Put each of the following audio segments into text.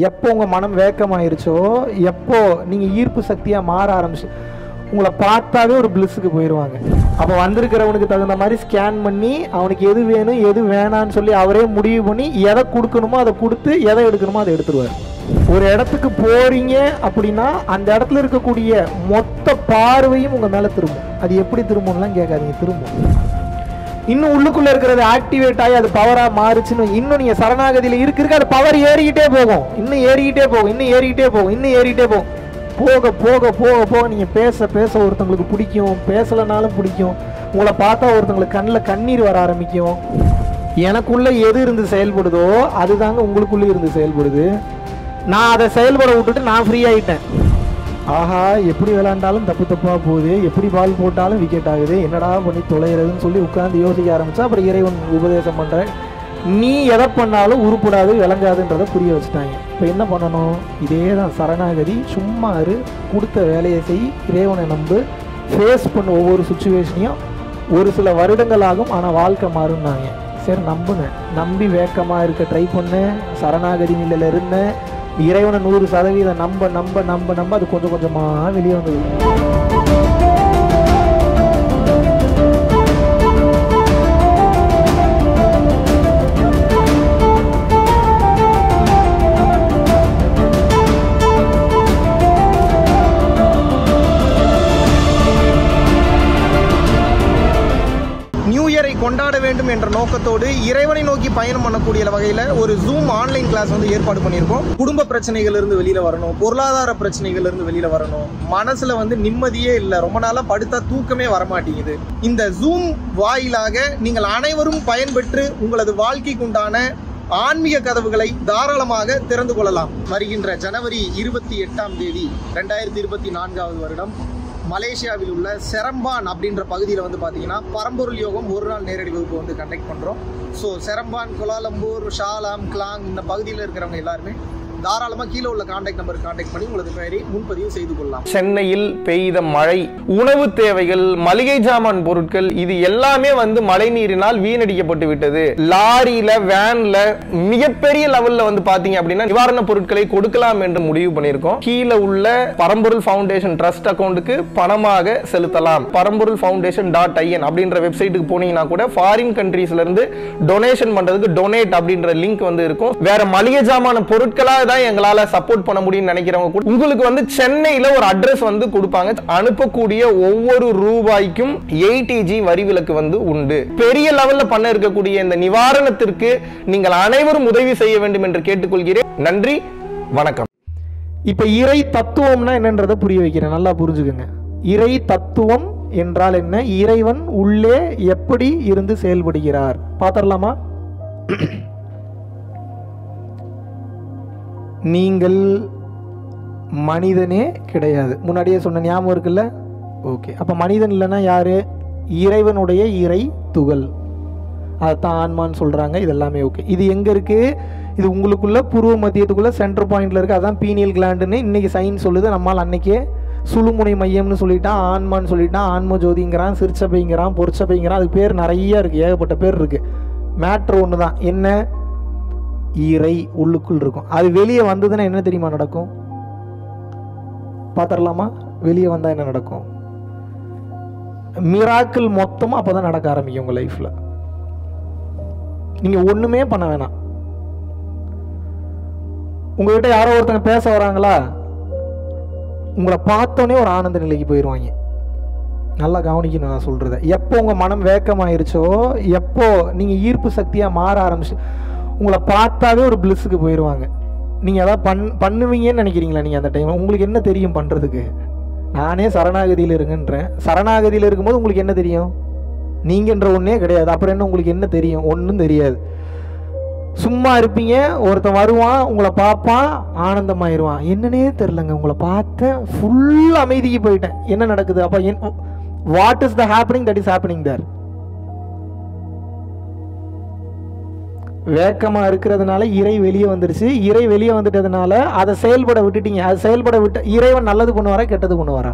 எப்போ உங்கள் மனம் வேக்கமாயிருச்சோ எப்போ நீங்கள் ஈர்ப்பு சக்தியாக மாற ஆரம்பிச்சு உங்களை பார்த்தாவே ஒரு பிளிஸ்ஸுக்கு போயிடுவாங்க அப்போ வந்திருக்கிறவனுக்கு தகுந்த மாதிரி ஸ்கேன் பண்ணி அவனுக்கு எது வேணும் எது வேணான்னு சொல்லி அவரே முடிவு பண்ணி எதை கொடுக்கணுமோ அதை கொடுத்து எதை எடுக்கணுமோ அதை எடுத்துருவார் ஒரு இடத்துக்கு போறீங்க அப்படின்னா அந்த இடத்துல இருக்கக்கூடிய மொத்த பார்வையும் உங்கள் மேலே திரும்பும் அது எப்படி திரும்பும்லாம் கேட்காதீங்க திரும்பும் இன்னும் உள்ளுக்குள்ள இருக்கிறது ஆக்டிவேட் ஆகி அது பவரா மாறுச்சுன்னு இன்னும் நீங்க சரணாகதியில இருக்கு இருக்கு அது பவர் ஏறிக்கிட்டே போகும் இன்னும் ஏறிக்கிட்டே போகும் இன்னும் ஏறிக்கிட்டே போகும் இன்னும் ஏறிக்கிட்டே போகும் போக போக போக போக நீங்க பேச பேச ஒருத்தங்களுக்கு பிடிக்கும் பேசலனாலும் பிடிக்கும் உங்களை பார்த்தா ஒருத்தங்களுக்கு கண்ணில் கண்ணீர் வர ஆரம்பிக்கும் எனக்குள்ள எது இருந்து செயல்படுதோ அதுதாங்க உங்களுக்குள்ள இருந்து செயல்படுது நான் அதை செயல்பட விட்டுட்டு நான் ஃப்ரீ ஆயிட்டேன் ஆஹா எப்படி விளையாண்டாலும் தப்பு தப்பாக போகுது எப்படி பால் போட்டாலும் விக்கெட் ஆகுது என்னடா பண்ணி தொலைகிறதுன்னு சொல்லி உட்காந்து யோசிக்க ஆரம்பிச்சா அப்புறம் இறைவன் உபதேசம் பண்ணுறேன் நீ எதை பண்ணாலும் உருப்படாது விளங்காதுன்றதை புரிய வச்சுட்டாங்க இப்போ என்ன பண்ணணும் இதே தான் சரணாகதி சும்மா இரு கொடுத்த வேலையை செய் இறைவனை நம்பு ஃபேஸ் பண்ண ஒவ்வொரு சுச்சுவேஷனையும் ஒரு சில வருடங்கள் ஆகும் ஆனால் வாழ்க்கை மாறும்னாங்க சரி நம்புனேன் நம்பி வேக்கமாக இருக்க ட்ரை பண்ணேன் சரணாகதி நிலையில் இருந்தேன் இறைவனை நூறு சதவீதம் நம்ப நம்ப நம்ப நம்ப அது கொஞ்சம் கொஞ்சமாக வெளியே வந்தது நியூ இயரை கொண்டாட வேண்டும் என்ற நோக்கத்தோடு இறைவனை நோக்கி பயணம் பண்ணக்கூடிய வகையில் ஒரு ஜூம் ஆன்லைன் கிளாஸ் வந்து ஏற்பாடு பண்ணியிருக்கோம் குடும்ப பிரச்சனைகள் இருந்து வெளியில வரணும் பொருளாதார பிரச்சனைகள் இருந்து வெளியில வரணும் மனசுல வந்து நிம்மதியே இல்லை ரொம்ப நாளா படுத்தா தூக்கமே வரமாட்டேங்குது இந்த ஜூம் வாயிலாக நீங்கள் அனைவரும் பயன்பெற்று உங்களது வாழ்க்கைக்கு உண்டான ஆன்மீக கதவுகளை தாராளமாக திறந்து கொள்ளலாம் வருகின்ற ஜனவரி இருபத்தி எட்டாம் தேதி ரெண்டாயிரத்தி இருபத்தி நான்காவது வருடம் மலேசியாவில் உள்ள செரம்பான் அப்படின்ற பகுதியில் வந்து பார்த்தீங்கன்னா பரம்பொருள் யோகம் ஒரு நாள் நேரடி வகுப்பு வந்து கண்டக்ட் பண்ணுறோம் so Seremban Kuala Lumpur Shah Alam Klang இந்த பகுதியில் இருக்கிறவங்க எல்லாருமே தாராளமாக கீழே உள்ள காண்டாக்ட் நம்பருக்கு காண்டாக்ட் பண்ணி உங்களது பெயரை முன்பதிவு செய்து கொள்ளலாம் சென்னையில் பெய்த மழை உணவு தேவைகள் மளிகை ஜாமான் பொருட்கள் இது எல்லாமே வந்து மழை நீரினால் வீணடிக்கப்பட்டு விட்டது லாரியில வேன்ல மிகப்பெரிய லெவல்ல வந்து பாத்தீங்க அப்படின்னா நிவாரண பொருட்களை கொடுக்கலாம் என்று முடிவு பண்ணியிருக்கோம் கீழே உள்ள பரம்பொருள் ஃபவுண்டேஷன் ட்ரஸ்ட் அக்கௌண்ட்டுக்கு பணமாக செலுத்தலாம் பரம்பொருள் ஃபவுண்டேஷன் டாட் ஐஎன் அப்படின்ற வெப்சைட்டுக்கு போனீங்கன்னா கூட ஃபாரின் கண்ட்ரீஸ்ல இருந்து டொனேஷன் பண்றதுக்கு டொனேட் அப்படின்ற லிங்க் வந்து இருக்கும் வேற மளிகை ஜாமான பொருட்களா தான் எங்களால சப்போர்ட் பண்ண முடியும்னு நினைக்கிறவங்க கூட உங்களுக்கு வந்து சென்னையில ஒரு அட்ரஸ் வந்து கொடுப்பாங்க அனுப்பக்கூடிய ஒவ்வொரு ரூபாய்க்கும் எயிட்டிஜி வரி விலக்கு வந்து உண்டு பெரிய லெவல்ல பண்ண இருக்கக்கூடிய இந்த நிவாரணத்திற்கு நீங்கள் அனைவரும் உதவி செய்ய வேண்டும் என்று கேட்டுக்கொள்கிறேன் நன்றி வணக்கம் இப்போ இறை தத்துவம்னா என்னன்றதை புரிய வைக்கிறேன் நல்லா புரிஞ்சுக்கோங்க இறை தத்துவம் என்றால் என்ன இறைவன் உள்ளே எப்படி இருந்து செயல்படுகிறார் பார்த்துடலாமா நீங்கள் மனிதனே கிடையாது முன்னாடியே சொன்ன ஞாபகம் இருக்குல்ல ஓகே அப்போ மனிதன் இல்லைன்னா யாரு இறைவனுடைய இறை துகள் அதைத்தான் ஆன்மான்னு சொல்கிறாங்க இது எல்லாமே ஓகே இது எங்கே இருக்குது இது உங்களுக்குள்ள பூர்வ மத்தியத்துக்குள்ள சென்டர் பாயிண்ட்ல இருக்குது அதான் பீனியல் கிளாண்டுன்னு இன்னைக்கு சயின்ஸ் சொல்லுது நம்மால் அன்னைக்கே சுழுமுனை மையம்னு சொல்லிட்டான் ஆன்மான்னு சொல்லிட்டான் ஆன்ம ஜோதிங்கிறான் சிற்சபைங்கிறான் பொற்சபைங்கிறான் அதுக்கு பேர் நிறைய இருக்குது ஏகப்பட்ட பேர் இருக்குது மேட்ரு ஒன்று தான் என்ன இறை உள்ளுக்குள் இருக்கும் அது வெளியே வந்ததுன்னா என்ன தெரியுமா நடக்கும் பார்த்துடலாமா வெளியே வந்தால் என்ன நடக்கும் மிராக்கிள் மொத்தமாக அப்போ தான் நடக்க ஆரம்பிக்கும் உங்கள் லைஃப்பில் நீங்கள் ஒன்றுமே பண்ண வேணாம் உங்ககிட்ட யாரோ ஒருத்தங்க பேச வராங்களா உங்களை பார்த்தோன்னே ஒரு ஆனந்த நிலைக்கு போயிடுவாங்க நல்லா கவனிக்கணும் நான் சொல்கிறத எப்போ உங்கள் மனம் வேக்கமாயிருச்சோ எப்போ நீங்கள் ஈர்ப்பு சக்தியாக மாற ஆரம்பிச்சு உங்களை பார்த்தாவே ஒரு பிளிஸ்ஸுக்கு போயிடுவாங்க நீங்கள் அதான் பண் பண்ணுவீங்கன்னு நினைக்கிறீங்களா நீங்கள் அந்த டைம் உங்களுக்கு என்ன தெரியும் பண்ணுறதுக்கு நானே சரணாகதியில் இருங்கன்றேன் சரணாகதியில் இருக்கும்போது உங்களுக்கு என்ன தெரியும் நீங்கன்ற ஒன்றே கிடையாது அப்புறம் என்ன உங்களுக்கு என்ன தெரியும் ஒன்றும் தெரியாது சும்மா இருப்பீங்க ஒருத்தன் வருவான் உங்களை பார்ப்பான் ஆனந்தமாயிருவான் என்னன்னே தெரிலங்க உங்களை பார்த்தேன் ஃபுல் அமைதிக்கு போயிட்டேன் என்ன நடக்குது அப்போ என் what is the happening that is happening தர் வேக்கமாக இருக்கிறதுனால இறை வெளியே வந்துருச்சு இறை வெளியே வந்துட்டதுனால அதை செயல்பட விட்டுட்டீங்க அது செயல்பட விட்டு இறைவன் நல்லது பண்ணுவாரா கெட்டது பண்ணுவாரா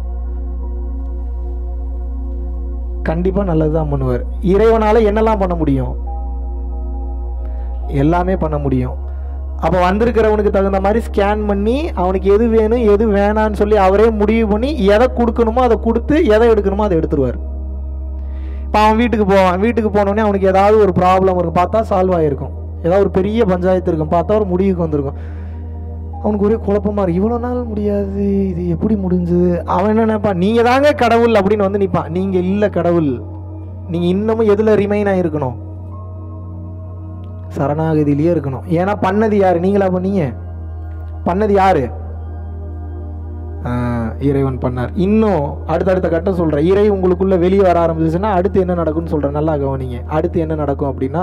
கண்டிப்பாக நல்லது தான் பண்ணுவார் இறைவனால் என்னெல்லாம் பண்ண முடியும் எல்லாமே பண்ண முடியும் அப்போ வந்திருக்கிறவனுக்கு தகுந்த மாதிரி ஸ்கேன் பண்ணி அவனுக்கு எது வேணும் எது வேணான்னு சொல்லி அவரே முடிவு பண்ணி எதை கொடுக்கணுமோ அதை கொடுத்து எதை எடுக்கணுமோ அதை எடுத்துருவார் இப்போ அவன் வீட்டுக்கு போவான் வீட்டுக்கு போனோடனே அவனுக்கு ஏதாவது ஒரு ப்ராப்ளம் இருக்கும் பார்த்தா சால்வ் ஆகிருக்கும் ஏதாவது ஒரு பெரிய பஞ்சாயத்து இருக்கும் பார்த்தா ஒரு முடிவுக்கு வந்திருக்கும் அவனுக்கு ஒரே குழப்பமா இருக்கு இவ்வளோ நாள் முடியாது இது எப்படி முடிஞ்சது அவன் என்ன நினைப்பான் நீங்கள் தாங்க கடவுள் அப்படின்னு வந்து நிற்பான் நீங்கள் இல்லை கடவுள் நீங்கள் இன்னமும் எதில் ரிமைன் ஆகிருக்கணும் சரணாகதியிலேயே இருக்கணும் ஏன்னா பண்ணது யாரு நீங்களா பண்ணீங்க பண்ணது யாரு ஆ, இறைவன் பண்ணார் இன்னும் அடுத்தடுத்த கட்டம் சொல்றேன் இறை உங்களுக்குள்ள வெளியே வர ஆரம்பிச்சுன்னா அடுத்து என்ன நடக்கும்னு சொல்றேன் நல்லா கவனிங்க அடுத்து என்ன நடக்கும் அப்படின்னா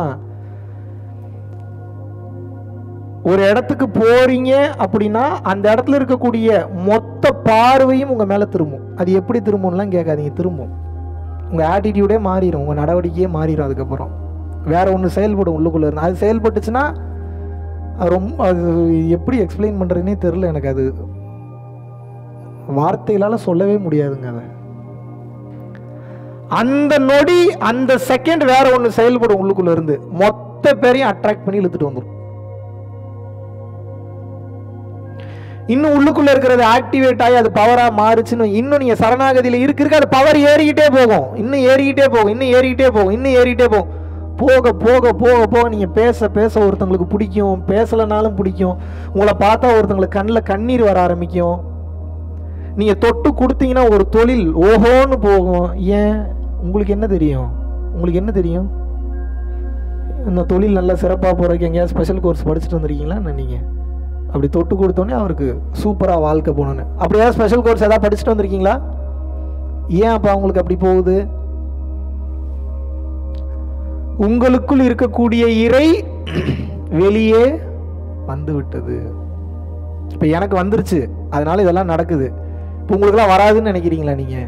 ஒரு இடத்துக்கு போறீங்க அப்படின்னா அந்த இடத்துல இருக்கக்கூடிய மொத்த பார்வையும் உங்க மேல திரும்பும் அது எப்படி திரும்பும்லாம் கேட்காதீங்க திரும்பும் உங்க ஆட்டிடியூடே மாறிடும் உங்க நடவடிக்கையே மாறிடும் அதுக்கப்புறம் வேற ஒன்று செயல்படும் உள்ளுக்குள்ள இருந்து அது செயல்பட்டுச்சுன்னா அது ரொம்ப அது எப்படி எக்ஸ்பிளைன் பண்றதுனே தெரில எனக்கு அது வார்த்தைகளால சொல்லவே முடியாதுங்க அதை அந்த நொடி அந்த செகண்ட் வேற ஒன்று செயல்படும் உள்ளுக்குள்ள இருந்து மொத்த பேரையும் அட்ராக்ட் பண்ணி இழுத்துட்டு வந்துடும் இன்னும் உள்ளுக்குள்ள இருக்கிறது ஆக்டிவேட் ஆகி அது பவரா மாறுச்சுன்னு இன்னும் நீங்க சரணாகதியில இருக்கு இருக்கு அது பவர் ஏறிக்கிட்டே போகும் இன்னும் ஏறிக்கிட்டே போகும் இன்னும் ஏறிக்கிட்டே போகும் இன்னும் ஏறிக்கிட்டே போகும் போக போக போக போக நீங்க பேச பேச ஒருத்தங்களுக்கு பிடிக்கும் பேசலனாலும் பிடிக்கும் உங்களை பார்த்தா ஒருத்தங்களுக்கு கண்ணில் கண்ணீர் வர ஆரம்பிக்கும் நீங்க தொட்டு கொடுத்தீங்கன்னா ஒரு தொழில் ஓஹோன்னு போகும் ஏன் உங்களுக்கு என்ன தெரியும் உங்களுக்கு என்ன தெரியும் இந்த தொழில் நல்லா சிறப்பாக போகிறதுக்கு எங்கேயாவது ஸ்பெஷல் கோர்ஸ் படிச்சுட்டு வந்திருக்கீங்களா என்ன நீங்கள் அப்படி தொட்டு கொடுத்தோன்னே அவருக்கு சூப்பராக வாழ்க்கை போகணுன்னு அப்படியாவது ஸ்பெஷல் கோர்ஸ் ஏதாவது படிச்சுட்டு வந்திருக்கீங்களா ஏன் அப்போ அவங்களுக்கு அப்படி போகுது உங்களுக்குள் இருக்கக்கூடிய இறை வெளியே வந்து விட்டது இப்போ எனக்கு வந்துருச்சு அதனால இதெல்லாம் நடக்குது இப்போ உங்களுக்குலாம் வராதுன்னு நினைக்கிறீங்களா நீங்கள்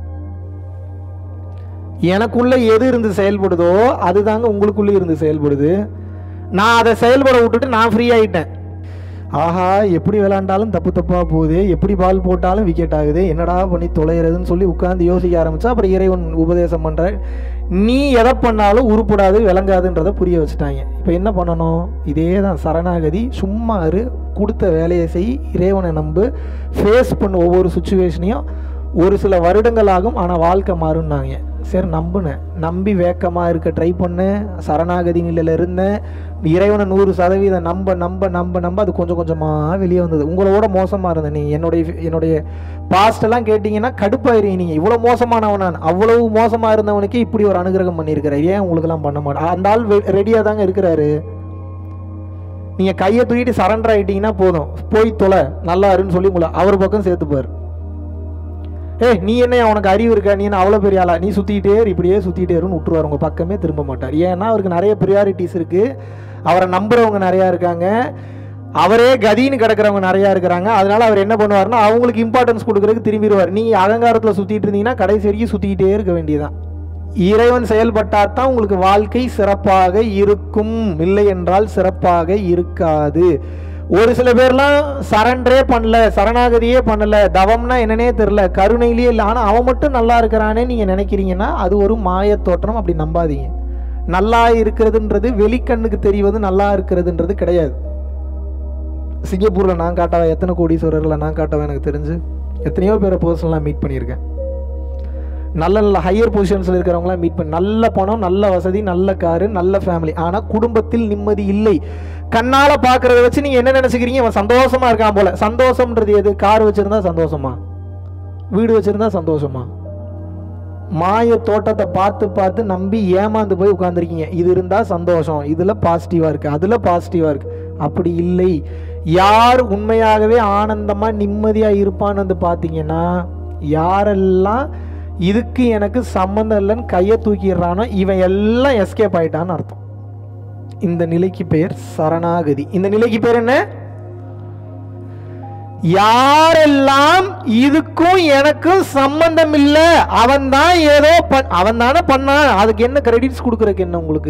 எனக்குள்ள எது இருந்து செயல்படுதோ அதுதாங்க உங்களுக்குள்ளே இருந்து செயல்படுது நான் அதை செயல்பட விட்டுட்டு நான் ஃப்ரீ ஆயிட்டேன் ஆஹா எப்படி விளையாண்டாலும் தப்பு தப்பாக போகுது எப்படி பால் போட்டாலும் விக்கெட் ஆகுது என்னடா பண்ணி தொலைகிறதுன்னு சொல்லி உட்காந்து யோசிக்க ஆரம்பிச்சா அப்புறம் இறைவன் உபதேசம் பண்ணுற நீ எதை பண்ணாலும் உருப்படாது விளங்காதுன்றதை புரிய வச்சுட்டாங்க இப்போ என்ன பண்ணணும் இதே தான் சரணாகதி சும்மா இரு கொடுத்த வேலையை செய் இறைவனை நம்பு ஃபேஸ் பண்ணு ஒவ்வொரு சுச்சுவேஷனையும் ஒரு சில வருடங்கள் ஆகும் ஆனால் வாழ்க்கை மாறும்னாங்க சரி நம்புனேன் நம்பி வேக்கமாக இருக்க ட்ரை பண்ணேன் சரணாகதி நிலையில் இருந்தேன் இறைவனை நூறு சதவீதம் நம்ப நம்ப நம்ப நம்ப அது கொஞ்சம் கொஞ்சமாக வெளியே வந்தது உங்களோட மோசமாக இருந்தேன் நீ என்னுடைய என்னுடைய பாஸ்டெல்லாம் கேட்டிங்கன்னா கடுப்பாயிருவீங்க நீங்கள் இவ்வளோ மோசமானவன் நான் அவ்வளவு மோசமாக இருந்தவனுக்கே இப்படி ஒரு அனுகிரகம் பண்ணியிருக்கிறார் ஏன் உங்களுக்கெல்லாம் பண்ண மாட்டேன் அந்த ஆள் ரெடியாக தாங்க இருக்கிறாரு நீங்கள் கையை தூக்கிட்டு சரண்டர் ஆகிட்டீங்கன்னா போதும் போய் தொலை நல்லா இருன்னு சொல்லி உங்களை அவர் பக்கம் சேர்த்துப்பார் ஏய் நீ என்ன உனக்கு அறிவு இருக்கா நீ என்ன அவ்வளோ பெரிய ஆளா நீ சுற்றிக்கிட்டே இரு, இப்படியே சுற்றிக்கிட்டே இருன்னு விட்டுருவார் உங்கள் பக்கமே திரும்ப மாட்டார் ஏன்னா அவருக்கு நிறைய ப்ரியாரிட்டிஸ் இருக்குது அவரை நம்புறவங்க நிறையா இருக்காங்க அவரே கதின்னு கிடக்கிறவங்க நிறையா இருக்கிறாங்க அதனால அவர் என்ன பண்ணுவார்னா அவங்களுக்கு இம்பார்ட்டன்ஸ் கொடுக்கறதுக்கு திரும்பிடுவார் நீ அகங்காரத்தில் சுற்றிட்டு இருந்தீங்கன்னா கடைசி வரைக்கும் சுற்றிக்கிட்டே இருக்க வேண்டியதான் இறைவன் செயல்பட்டால் தான் உங்களுக்கு வாழ்க்கை சிறப்பாக இருக்கும் இல்லை என்றால் சிறப்பாக இருக்காது ஒரு சில பேர்லாம் சரண்டரே பண்ணல சரணாகதியே பண்ணல தவம்னா என்னன்னே தெரில கருணையிலேயே இல்லை ஆனால் அவன் மட்டும் நல்லா இருக்கிறானே நீங்கள் நினைக்கிறீங்கன்னா அது ஒரு மாயத் தோற்றம் அப்படி நம்பாதீங்க நல்லா இருக்கிறதுன்றது வெளிக்கண்ணுக்கு தெரிவது நல்லா இருக்கிறதுன்றது கிடையாது சிங்கப்பூரில் நான் காட்டவன் எத்தனை கோடீஸ்வரர்களை நான் காட்டவன் எனக்கு தெரிஞ்சு எத்தனையோ பேரை பர்சனலாக மீட் பண்ணியிருக்கேன் நல்ல நல்ல ஹையர் பொசிஷன்ஸில் இருக்கிறவங்களாம் மீட் பண்ணி நல்ல பணம் நல்ல வசதி நல்ல காரு நல்ல ஃபேமிலி ஆனால் குடும்பத்தில் நிம்மதி இல்லை கண்ணால் பார்க்கறத வச்சு நீங்கள் என்ன நினச்சிக்கிறீங்க அவன் சந்தோஷமா இருக்கான் போல சந்தோஷம்ன்றது எது கார் வச்சுருந்தா சந்தோஷமா வீடு வச்சுருந்தா சந்தோஷமா மாய தோட்டத்தை பார்த்து பார்த்து நம்பி ஏமாந்து போய் உட்காந்துருக்கீங்க இது இருந்தால் சந்தோஷம் இதில் பாசிட்டிவாக இருக்குது அதில் பாசிட்டிவாக இருக்குது அப்படி இல்லை யார் உண்மையாகவே ஆனந்தமாக நிம்மதியாக இருப்பான்னு வந்து பார்த்தீங்கன்னா யாரெல்லாம் இதுக்கு எனக்கு சம்மந்தம் இல்லைன்னு கையை தூக்கிடுறானோ இவன் எல்லாம் எஸ்கேப் ஆயிட்டான்னு அர்த்தம் இந்த நிலைக்கு பெயர் சரணாகதி இந்த நிலைக்கு பேர் என்ன யாரெல்லாம் இதுக்கும் எனக்கும் சம்பந்தம் இல்ல அவன் தான் ஏதோ பண் அவன் தானே பண்ணான் அதுக்கு என்ன கிரெடிட்ஸ் கொடுக்கறதுக்கு என்ன உங்களுக்கு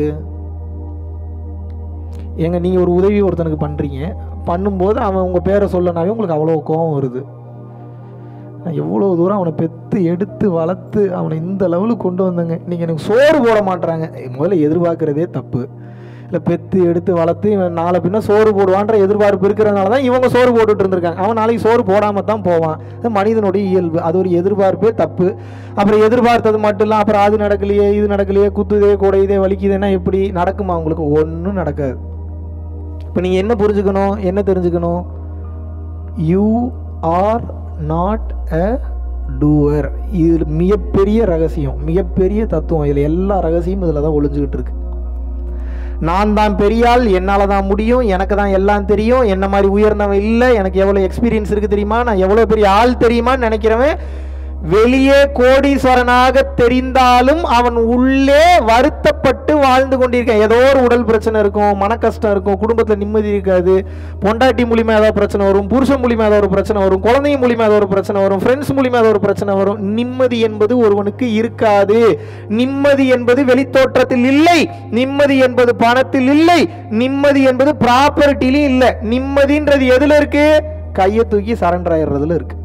ஏங்க நீங்க ஒரு உதவி ஒருத்தனுக்கு பண்றீங்க பண்ணும்போது அவன் உங்க பேரை சொல்லனாவே உங்களுக்கு அவ்வளோ கோவம் வருது நான் எவ்வளோ தூரம் அவனை பெற்று எடுத்து வளர்த்து அவனை இந்த லெவலுக்கு கொண்டு வந்தேங்க இன்னைக்கு எனக்கு சோறு போட மாட்றாங்க முதல்ல எதிர்பார்க்கறதே தப்பு இல்லை பெத்து எடுத்து வளர்த்து இவன் நாளை பின்ன சோறு போடுவான்ற எதிர்பார்ப்பு இருக்கிறதுனால தான் இவங்க சோறு போட்டுட்டு இருந்திருக்காங்க அவன் நாளைக்கு சோறு போடாமல் தான் போவான் அது மனிதனுடைய இயல்பு அது ஒரு எதிர்பார்ப்பே தப்பு அப்புறம் எதிர்பார்த்தது மட்டும் இல்லை அப்புறம் அது நடக்கலையே இது நடக்கலையே குத்துதே குடையுதே வலிக்குதுன்னா எப்படி நடக்குமா உங்களுக்கு ஒன்றும் நடக்காது இப்போ நீங்கள் என்ன புரிஞ்சுக்கணும் என்ன தெரிஞ்சுக்கணும் you are not a doer இது மிகப்பெரிய ரகசியம் மிகப்பெரிய தத்துவம் இதில் எல்லா ரகசியமும் இதில் தான் ஒளிஞ்சுக்கிட்டு இருக்கு நான் தான் பெரியாள் என்னால் தான் முடியும் எனக்கு தான் எல்லாம் தெரியும் என்ன மாதிரி உயர்ந்தவன் இல்லை எனக்கு எவ்வளோ எக்ஸ்பீரியன்ஸ் இருக்குது தெரியுமா நான் எவ்வளோ பெரிய ஆள் தெரியுமான்னு நினைக்கிறவன் வெளியே கோடீஸ்வரனாக தெரிந்தாலும் அவன் உள்ளே வருத்தப்பட்டு வாழ்ந்து கொண்டிருக்கான் ஏதோ ஒரு உடல் பிரச்சனை இருக்கும் மன கஷ்டம் இருக்கும் குடும்பத்தில் நிம்மதி இருக்காது பொண்டாட்டி மூலியமா ஏதாவது பிரச்சனை வரும் புருஷன் மூலியமா ஏதாவது ஒரு பிரச்சனை வரும் குழந்தைங்க மூலியமா ஏதாவது ஒரு பிரச்சனை வரும் ஃப்ரெண்ட்ஸ் மூலியமா ஏதாவது ஒரு பிரச்சனை வரும் நிம்மதி என்பது ஒருவனுக்கு இருக்காது நிம்மதி என்பது வெளித்தோற்றத்தில் இல்லை நிம்மதி என்பது பணத்தில் இல்லை நிம்மதி என்பது ப்ராப்பர்ட்டிலையும் இல்லை நிம்மதின்றது எதுல இருக்கு கையை தூக்கி சரண்டர் ஆயிடுறதுல இருக்கு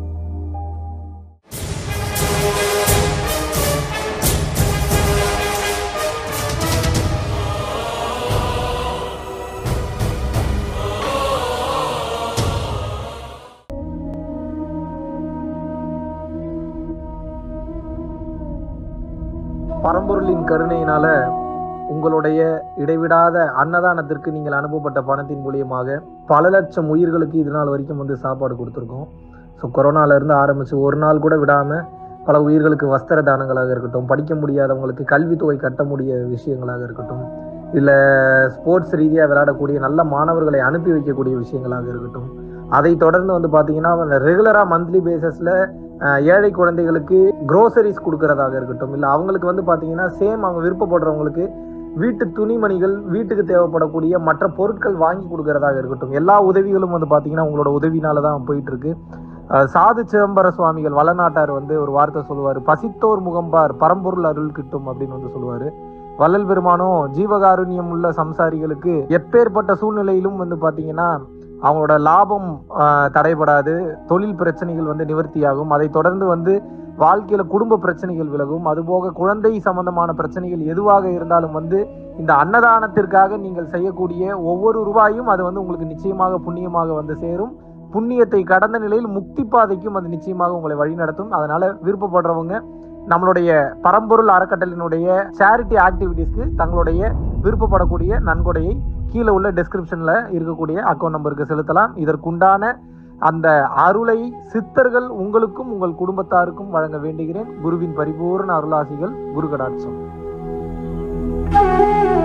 பரம்பொருளின் கருணையினால உங்களுடைய இடைவிடாத அன்னதானத்திற்கு நீங்கள் அனுப்பப்பட்ட பணத்தின் மூலியமாக பல லட்சம் உயிர்களுக்கு இது நாள் வரைக்கும் வந்து சாப்பாடு கொடுத்துருக்கோம் ஸோ கொரோனால இருந்து ஆரம்பிச்சு ஒரு நாள் கூட விடாம பல உயிர்களுக்கு வஸ்திர தானங்களாக இருக்கட்டும் படிக்க முடியாதவங்களுக்கு கல்வித்தொகை கட்ட முடிய விஷயங்களாக இருக்கட்டும் இல்லை ஸ்போர்ட்ஸ் ரீதியாக விளையாடக்கூடிய நல்ல மாணவர்களை அனுப்பி வைக்கக்கூடிய விஷயங்களாக இருக்கட்டும் அதை தொடர்ந்து வந்து பார்த்தீங்கன்னா ரெகுலராக மந்த்லி பேசிஸில் ஏழை குழந்தைகளுக்கு க்ரோசரிஸ் கொடுக்கறதாக இருக்கட்டும் இல்லை அவங்களுக்கு வந்து பார்த்தீங்கன்னா சேம் அவங்க விருப்பப்படுறவங்களுக்கு வீட்டு துணிமணிகள் வீட்டுக்கு தேவைப்படக்கூடிய மற்ற பொருட்கள் வாங்கி கொடுக்கறதாக இருக்கட்டும் எல்லா உதவிகளும் வந்து பார்த்தீங்கன்னா உங்களோட உதவினால தான் போயிட்டு இருக்கு அஹ் சாது சிதம்பர சுவாமிகள் வளநாட்டார் வந்து ஒரு வார்த்தை சொல்லுவார் பசித்தோர் முகம்பார் பரம்பொருள் அருள் கிட்டும் அப்படின்னு வந்து சொல்லுவார் வள்ளல் பெருமானும் ஜீவகாருண்யம் உள்ள சம்சாரிகளுக்கு எப்பேற்பட்ட சூழ்நிலையிலும் வந்து பார்த்தீங்கன்னா அவங்களோட லாபம் ஆஹ், தடைபடாது தொழில் பிரச்சனைகள் வந்து நிவர்த்தியாகும் அதை தொடர்ந்து வந்து வாழ்க்கையில குடும்ப பிரச்சனைகள் விலகும் அதுபோக குழந்தை சம்பந்தமான பிரச்சனைகள் எதுவாக இருந்தாலும் வந்து இந்த அன்னதானத்திற்காக நீங்கள் செய்யக்கூடிய ஒவ்வொரு ரூபாயும் அது வந்து உங்களுக்கு நிச்சயமாக புண்ணியமாக வந்து சேரும் புண்ணியத்தை கடந்த நிலையில் முக்தி பாதைக்கும் அது நிச்சயமாக உங்களை வழிநடத்தும் அதனால விருப்பப்படுறவங்க நம்மளுடைய பரம்பொருள் அறக்கட்டளினுடைய சேரிட்டி ஆக்டிவிட்டீஸ்க்கு தங்களுடைய விருப்பப்படக்கூடிய நன்கொடையை கீழே உள்ள டெஸ்கிரிப்ஷன்ல இருக்கக்கூடிய அக்கௌண்ட் நம்பருக்கு செலுத்தலாம் இதற்குண்டான அந்த அருளை சித்தர்கள் உங்களுக்கும் உங்கள் குடும்பத்தாருக்கும் வழங்க வேண்டுகிறேன் குருவின் பரிபூர்ண அருளாசிகள் குரு கடாட்சம்